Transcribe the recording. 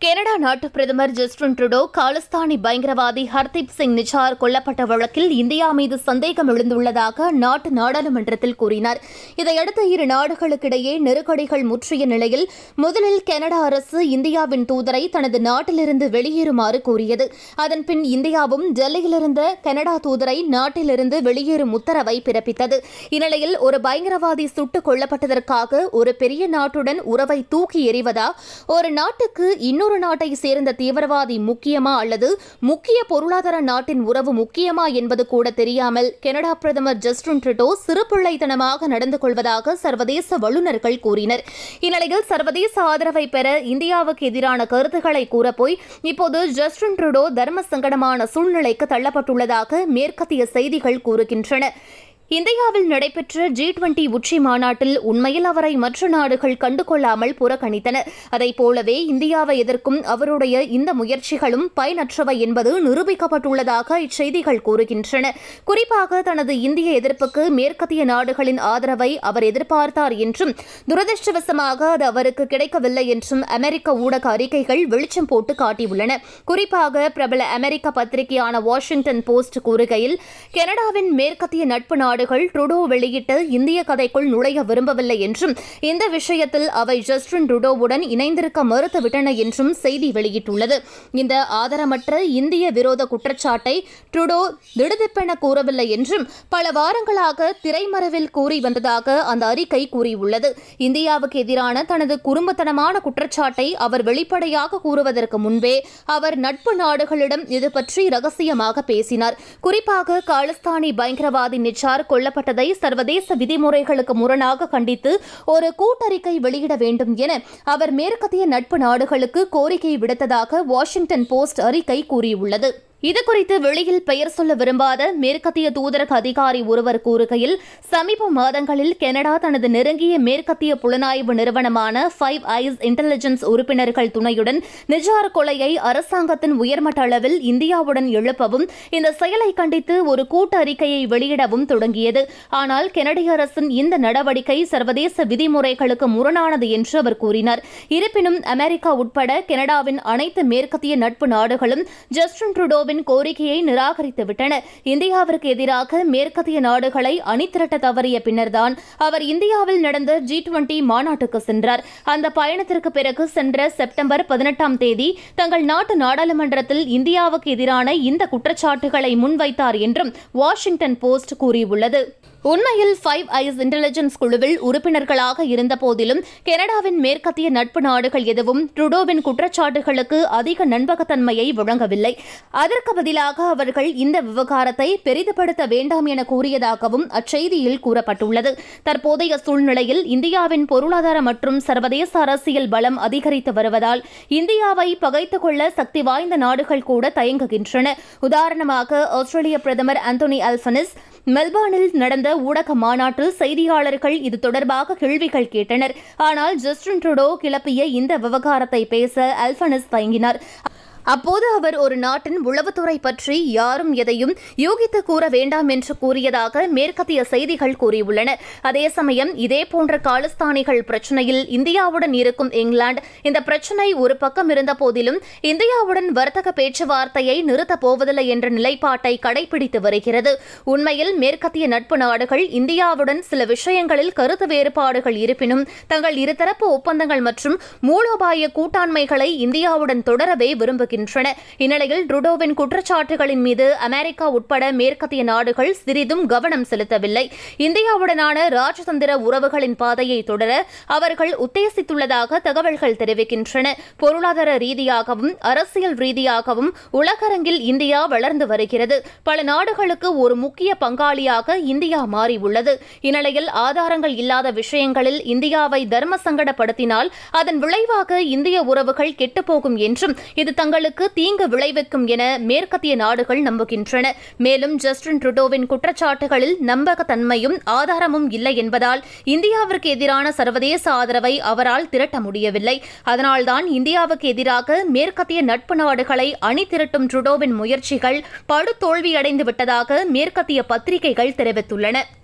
Canada நாட்டு பிரதமர் Justin Trudeau Khalistani பயங்கரவாதி ஹர்தீப் சிங் நிச்சார் கொல்லப்பட்ட வழக்கில் இந்தியா மீது சந்தேகம் எழுந்துள்ளதாக நாட்டு நாடாளுமன்றத்தில் கூறினார் இதையடுத்து இரு நாடுகளுக்கிடையே நெருக்கடிகள் முற்றிய நிலையில் முதலில் கனடா அரசு இந்தியாவின் தூதரை தனது நாட்டிலிருந்து வெளியேறுமாறு கூறியது அதன்பின் இந்தியாவும் டெல்லியிலிருந்த கனடா தூதரை நாட்டிலிருந்து வெளியேறும் உத்தரவை பிறப்பித்தது இந்நிலையில் ஒரு பயங்கரவாதி சுட்டுக் கொல்லப்பட்டதற்காக ஒரு பெரிய நாட்டுடன் உறவை தூக்கி எறிவதா ஒரு நாட்டுக்கு இன்னொரு நாட்டை சேர்ந்த தீவிரவாதி முக்கியமா அல்லது முக்கிய பொருளாதார நாட்டின் உறவு முக்கியமா என்பது கூட தெரியாமல் கனடா பிரதமர் ஜஸ்டின் ட்ரிட்டோ சிறுபிள்ளைத்தனமாக நடந்து கொள்வதாக சர்வதேச வல்லுநர்கள் கூறினர் இந்நிலையில் சர்வதேச ஆதரவை பெற இந்தியாவுக்கு எதிரான கருத்துக்களை கூறப்போய் இப்போது ஜஸ்டின் ட்ருடோ தர்ம சங்கடமான சூழ்நிலைக்கு தள்ளப்பட்டுள்ளதாக மேற்கத்திய செய்திகள் கூறுகின்றன இந்தியாவில் நடைபெற்ற ஜி டுவெண்டி உச்சி மாநாட்டில் உண்மையில் அவரை மற்ற நாடுகள் கண்டுகொள்ளாமல் புறக்கணித்தன அதைப் போலவே இந்தியாவை எதிர்க்கும் அவருடைய இந்த முயற்சிகளும் பயனற்றவை என்பது நிரூபிக்கப்பட்டுள்ளதாக இச்செய்திகள் கூறுகின்றன குறிப்பாக தனது இந்திய எதிர்ப்புக்கு மேற்கத்திய நாடுகளின் ஆதரவை அவர் எதிர்பார்த்தார் என்றும் துரதிருஷ்டவசமாக அது அவருக்கு கிடைக்கவில்லை என்றும் அமெரிக்க ஊடக அறிக்கைகள் வெளிச்சம் போட்டு காட்டியுள்ளன குறிப்பாக பிரபல அமெரிக்க பத்திரிகையான வாஷிங்டன் போஸ்ட் கூறுகையில் கனடாவின் மேற்கத்திய நட்பு நாடுகள் ட்ருடோ வெளியிட்ட இந்திய கதைக்குள் நுழைய விரும்பவில்லை என்றும் இந்த விஷயத்தில் அவை ஜஸ்டின் ட்ருடோவுடன் இணைந்திருக்க மறுத்துவிட்டன என்றும் செய்தி வெளியிட்டுள்ளது இந்த ஆதாரமற்ற இந்திய விரோத குற்றச்சாட்டை ட்ருடோ திடுதிப்பென கூறவில்லை என்றும் பல வாரங்களாக திரைமறைவில் கூறி வந்ததாக அந்த அறிக்கை கூறியுள்ளது இந்தியாவுக்கு எதிரான தனது குறும்புத்தனமான குற்றச்சாட்டை அவர் வெளிப்படையாக கூறுவதற்கு முன்பே அவர் நட்பு நாடுகளிடம் இது பற்றி ரகசியமாக பேசினார் குறிப்பாக காலிஸ்தானி பயங்கரவாதி நிச்சார் கொல்லப்பட்டதை சர்வதேச விதிமுறைகளுக்கு முரணாக கண்டித்து ஒரு கூட்டறிக்கை வெளியிட வேண்டும் என அவர் மேற்கத்திய நட்பு நாடுகளுக்கு கோரிக்கை விடுத்ததாக வாஷிங்டன் போஸ்ட் அறிக்கை கூறியுள்ளது இதுகுறித்து வெளியில் பெயர் சொல்ல விரும்பாத மேற்கத்திய தூதரக அதிகாரி ஒருவர் கூறுகையில் சமீப மாதங்களில் கனடா தனது நெருங்கிய மேற்கத்திய புலனாய்வு நிறுவனமான ஃபைவ் ஐஸ் இன்டெலிஜென்ஸ் உறுப்பினர்கள் துணையுடன் நிஜார் கொலையை அரசாங்கத்தின் உயர்மட்ட அளவில் இந்தியாவுடன் எழுப்பவும் இந்த செயலை கண்டித்து ஒரு கூட்டு அறிக்கையை வெளியிடவும் தொடங்கியது ஆனால் கனடிய அரசின் இந்த நடவடிக்கை சர்வதேச விதிமுறைகளுக்கு முரணானது என்று அவர் கூறினார் இருப்பினும் அமெரிக்கா உட்பட கனடாவின் அனைத்து மேற்கத்திய நட்பு நாடுகளும் ஜஸ்டின் ட்ருடோவின் கோரிக்கையை நிராகரித்துவிட்டன இந்தியாவிற்கு எதிராக மேற்கத்திய நாடுகளை அணிதிரட்ட தவறிய பின்னர்தான் அவர் இந்தியாவில் நடந்த ஜி டுவெண்டி மாநாட்டுக்கு சென்றார் அந்த பயணத்திற்கு பிறகு சென்ற செப்டம்பர் பதினெட்டாம் தேதி தங்கள் நாட்டு நாடாளுமன்றத்தில் இந்தியாவுக்கு எதிரான இந்த குற்றச்சாட்டுகளை முன்வைத்தார் என்றும் வாஷிங்டன் போஸ்ட் கூறியுள்ளது உண்மையில் ஃபைவ் ஐஸ் இன்டெலிஜென்ஸ் குழுவில் உறுப்பினர்களாக இருந்த போதிலும் கனடாவின் மேற்கத்திய நட்பு நாடுகள் எதுவும் ட்ருடோவின் குற்றச்சாட்டுகளுக்கு அதிக நண்பகத்தன்மையை வழங்கவில்லை அதற்கு பதிலாக அவர்கள் இந்த விவகாரத்தை பெரிதுபடுத்த வேண்டாம் என கூறியதாகவும் அச்செய்தியில் கூறப்பட்டுள்ளது தற்போதைய சூழ்நிலையில் இந்தியாவின் பொருளாதார மற்றும் சர்வதேச அரசியல் பலம் அதிகரித்து வருவதால் இந்தியாவை பகைத்துக் கொள்ள சக்தி வாய்ந்த நாடுகள் கூட தயங்குகின்றன உதாரணமாக ஆஸ்திரேலிய பிரதமர் ஆந்தோனி அல்பனிஸ் மெல்பர்னில் நடந்த ஊடக மாநாட்டில் செய்தியாளர்கள் இது தொடர்பாக கேள்விகள் கேட்டனர் ஆனால் ஜஸ்டின் ட்ருடோ கிளப்பிய இந்த விவகாரத்தை பேச அல்பனிஸ் தயங்கினார் அப்போது அவர் ஒரு நாட்டின் உளவுத்துறை பற்றி யாரும் எதையும் யூகித்து கூற வேண்டாம் என்று கூறியதாக மேற்கத்திய செய்திகள் கூறியுள்ளன அதே சமயம் இதேபோன்ற காலிஸ்தானிகள் பிரச்சினையில் இந்தியாவுடன் இருக்கும் இங்கிலாந்து இந்த பிரச்சினை ஒரு பக்கம் இருந்த போதிலும் இந்தியாவுடன் வர்த்தக பேச்சுவார்த்தையை நிறுத்தப் போவதில்லை என்ற நிலைப்பாட்டை கடைபிடித்து வருகிறது உண்மையில் மேற்கத்திய நட்பு நாடுகள் இந்தியாவுடன் சில விஷயங்களில் கருத்து வேறுபாடுகள் இருப்பினும் தங்கள் இருதரப்பு ஒப்பந்தங்கள் மற்றும் மூலோபாய கூட்டாண்மைகளை இந்தியாவுடன் தொடரவே விரும்புகின்றன வருகின்றன இந்நிலையில் ட்ருடோவின் குற்றச்சாட்டுகளின் மீது அமெரிக்கா உட்பட மேற்கத்திய நாடுகள் சிறிதும் கவனம் செலுத்தவில்லை இந்தியாவுடனான ராஜதந்திர உறவுகளின் பாதையை தொடர அவர்கள் உத்தேசித்துள்ளதாக தகவல்கள் தெரிவிக்கின்றன பொருளாதார ரீதியாகவும் அரசியல் ரீதியாகவும் உலகரங்கில் இந்தியா வளர்ந்து வருகிறது பல நாடுகளுக்கு ஒரு முக்கிய பங்காளியாக இந்தியா மாறியுள்ளது இந்நிலையில் ஆதாரங்கள் இல்லாத விஷயங்களில் இந்தியாவை தர்ம சங்கடப்படுத்தினால் அதன் விளைவாக இந்திய உறவுகள் கெட்டுப்போகும் என்றும் இது தங்கள் மக்களுக்கு தீங்கு விளைவிக்கும் என மேற்கத்திய நாடுகள் நம்புகின்றன மேலும் ஜஸ்டின் ட்ருடோவின் குற்றச்சாட்டுகளில் நம்பகத்தன்மையும் ஆதாரமும் இல்லை என்பதால் இந்தியாவிற்கு எதிரான சர்வதேச ஆதரவை அவரால் திரட்ட முடியவில்லை அதனால்தான் இந்தியாவுக்கு எதிராக மேற்கத்திய நட்பு நாடுகளை அணி திரட்டும் ட்ருடோவின் முயற்சிகள் படுதோல்வியடைந்து விட்டதாக மேற்கத்திய பத்திரிகைகள் தெரிவித்துள்ளன